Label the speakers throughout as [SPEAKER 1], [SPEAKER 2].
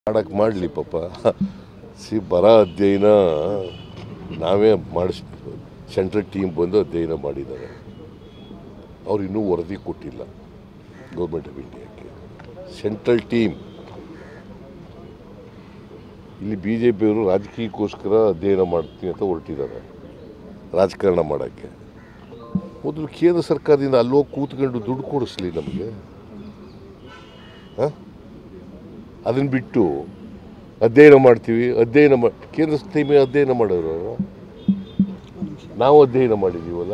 [SPEAKER 1] ಮಾಡಕ್ಕೆ ಮಾಡಲಿ ಪಾಪ ಸಿ ಬರ ಅಧ್ಯಯನ ನಾವೇ ಮಾಡಿಸ್ ಸೆಂಟ್ರಲ್ ಟೀಮ್ ಬಂದು ಅಧ್ಯಯನ ಮಾಡಿದ್ದಾರೆ ಅವ್ರು ಇನ್ನೂ ವರದಿ ಕೊಟ್ಟಿಲ್ಲ ಗೌರ್ಮೆಂಟ್ ಆಫ್ ಇಂಡಿಯಾಕ್ಕೆ ಸೆಂಟ್ರಲ್ ಟೀಮ್ ಇಲ್ಲಿ ಬಿ ಜೆ ಪಿಯವರು ರಾಜಕೀಯಕ್ಕೋಸ್ಕರ ಅಧ್ಯಯನ ಮಾಡ್ತೀನಿ ಅಂತ ಹೊರಟಿದ್ದಾರೆ ರಾಜಕಾರಣ ಮಾಡೋಕ್ಕೆ ಮೊದಲು ಕೇಂದ್ರ ಸರ್ಕಾರದಿಂದ ಅಲ್ಲೋಗಿ ಕೂತ್ಕೊಂಡು ದುಡ್ಡು ಕೊಡಿಸ್ಲಿ ನಮಗೆ ಹಾಂ ಅದನ್ನು ಬಿಟ್ಟು ಅಧ್ಯಯನ ಮಾಡ್ತೀವಿ ಅಧ್ಯಯನ ಮಾ ಕೇಂದ್ರ ಟೀಮೇ ಅಧ್ಯಯನ ಮಾಡೋರು ಅವ್ರು. ನಾವು ಅಧ್ಯಯನ ಮಾಡಿದ್ದೀವಲ್ಲ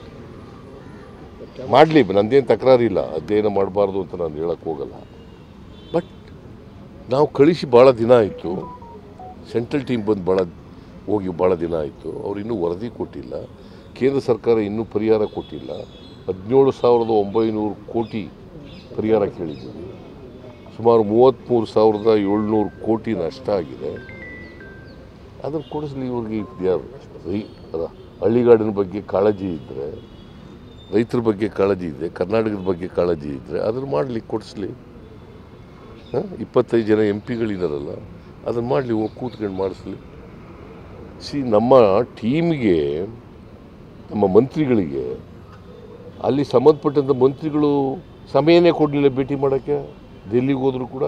[SPEAKER 1] ಮಾಡಲಿ ನಂದೇನು ತಕರಾರಿಲ್ಲ ಅಧ್ಯಯನ ಮಾಡಬಾರ್ದು ಅಂತ ನಾನು ಹೇಳಕ್ಕೆ ಹೋಗಲ್ಲ ಬಟ್ ನಾವು ಕಳಿಸಿ ಭಾಳ ದಿನ ಆಯಿತು ಸೆಂಟ್ರಲ್ ಟೀಮ್ ಬಂದು ಭಾಳ ಹೋಗಿ ಭಾಳ ದಿನ ಆಯಿತು ಅವ್ರು ಇನ್ನೂ ವರದಿ ಕೊಟ್ಟಿಲ್ಲ ಕೇಂದ್ರ ಸರ್ಕಾರ ಇನ್ನೂ ಪರಿಹಾರ ಕೊಟ್ಟಿಲ್ಲ ಹದಿನೇಳು ಸಾವಿರದ ಒಂಬೈನೂರು ಕೋಟಿ ಪರಿಹಾರ ಕೇಳಿದ್ದೀವಿ ಸುಮಾರು ಮೂವತ್ತ್ಮೂರು ಸಾವಿರದ ಏಳ್ನೂರು ಕೋಟಿ ನಷ್ಟ ಆಗಿದೆ ಅದನ್ನು ಕೊಡಿಸ್ಲಿ ಇವ್ರಿಗೆ ಯಾರು ರೈ ಅದ ಹಳ್ಳಿಗಾಡಿನ ಬಗ್ಗೆ ಕಾಳಜಿ ಇದ್ದರೆ ರೈತರ ಬಗ್ಗೆ ಕಾಳಜಿ ಇದೆ ಕರ್ನಾಟಕದ ಬಗ್ಗೆ ಕಾಳಜಿ ಇದ್ದರೆ ಅದನ್ನು ಮಾಡಲಿಕ್ಕೆ ಕೊಡಿಸ್ಲಿ ಹಾಂ ಇಪ್ಪತ್ತೈದು ಜನ ಎಂ ಪಿಗಳಿದಾರಲ್ಲ ಅದನ್ನು ಮಾಡಲಿ ಹೋಗಿ ಕೂತ್ಕೊಂಡು ಮಾಡಿಸ್ಲಿ ಸಿ ನಮ್ಮ ಟೀಮ್ಗೆ ನಮ್ಮ ಮಂತ್ರಿಗಳಿಗೆ ಅಲ್ಲಿ ಸಂಬಂಧಪಟ್ಟಂಥ ಮಂತ್ರಿಗಳು ಸಮಯನೇ ಕೊಡಲಿಲ್ಲ ಭೇಟಿ ಮಾಡೋಕ್ಕೆ ಡೆಲ್ಲಿಗೆ ಹೋದ್ರು ಕೂಡ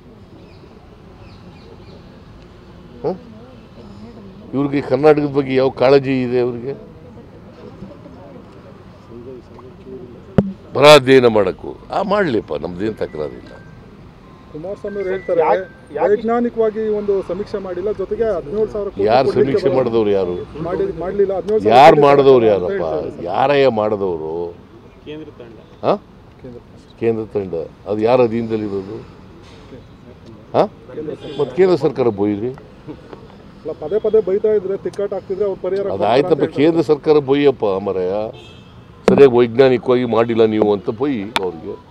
[SPEAKER 1] ಹ? ಇವ್ರಿಗೆ ಕರ್ನಾಟಕದ ಬಗ್ಗೆ ಯಾವ ಕಾಳಜಿ ಇದೆ ಅವ್ರಿಗೆ ಬರ ಅಧ್ಯಯನ ಮಾಡೋಕ್ಕೂ ಆ ಮಾಡಲಿಪ್ಪ ನಮ್ದೇನು ತಕರಾರಿಲ್ಲ
[SPEAKER 2] ಕುಮಾರಸ್ವಾಮಿ ಅವರು ಹೇಳ್ತಾರೆ ವೈಜ್ಞಾನಿಕವಾಗಿ ಒಂದು ಸಮೀಕ್ಷೆ ಮಾಡಿಲ್ಲ ಜೊತೆಗೆ ಹದಿನೇಳು ಸಾವಿರ ಕೋಟಿ
[SPEAKER 1] ಯಾರು
[SPEAKER 2] ಕೊಡ್ಲಿಕ್ಕೆ
[SPEAKER 1] ಸಮೀಕ್ಷೆ ಮಾಡಿದವ್ರು ಯಾರು
[SPEAKER 2] ಮಾಡಿ ಮಾಡಲಿಲ್ಲ ಹದಿನೇಳು
[SPEAKER 1] ಯಾರು ಮಾಡಿದವ್ರು ಯಾರಪ್ಪ ಯಾರಯ್ಯ ಮಾಡಿದವರು
[SPEAKER 3] ಕೇಂದ್ರ ತಂಡ
[SPEAKER 1] ಹಾಂ ಕೇಂದ್ರ ತಂಡ ಅದು ಯಾರ ಅಧೀನದಲ್ಲಿರೋದು ಹಾಂ ಮತ್ತು ಕೇಂದ್ರ ಸರ್ಕಾರ ಬೊಯ್ಯಿರಿ
[SPEAKER 2] ಅಲ್ಲ ಪದೇ ಪದೇ ಬೈತಾ ಇದ್ರೆ ತಿಕ್ಕಾಟ ಆಗ್ತಿದ್ರೆ ಅವ್ರು ಪರಿಹಾರ
[SPEAKER 1] ಅದು
[SPEAKER 2] ಕೊಡ್ತಾರೆ
[SPEAKER 1] ಆಯ್ತಪ್ಪ
[SPEAKER 2] ಅಂತ ಹೇಳ್ತಾರೆ.
[SPEAKER 1] ಕೇಂದ್ರ ಸರ್ಕಾರ ಬೊಯ್ಯಪ್ಪ ಮರಯ್ಯ ಸರಿಯಾಗಿ ವೈಜ್ಞಾನಿಕವಾಗಿ ಮಾಡಿಲ್ಲ ನೀವು ಅಂತ ಬೊಯ್ಯಿ ಅವ್ರಿಗೆ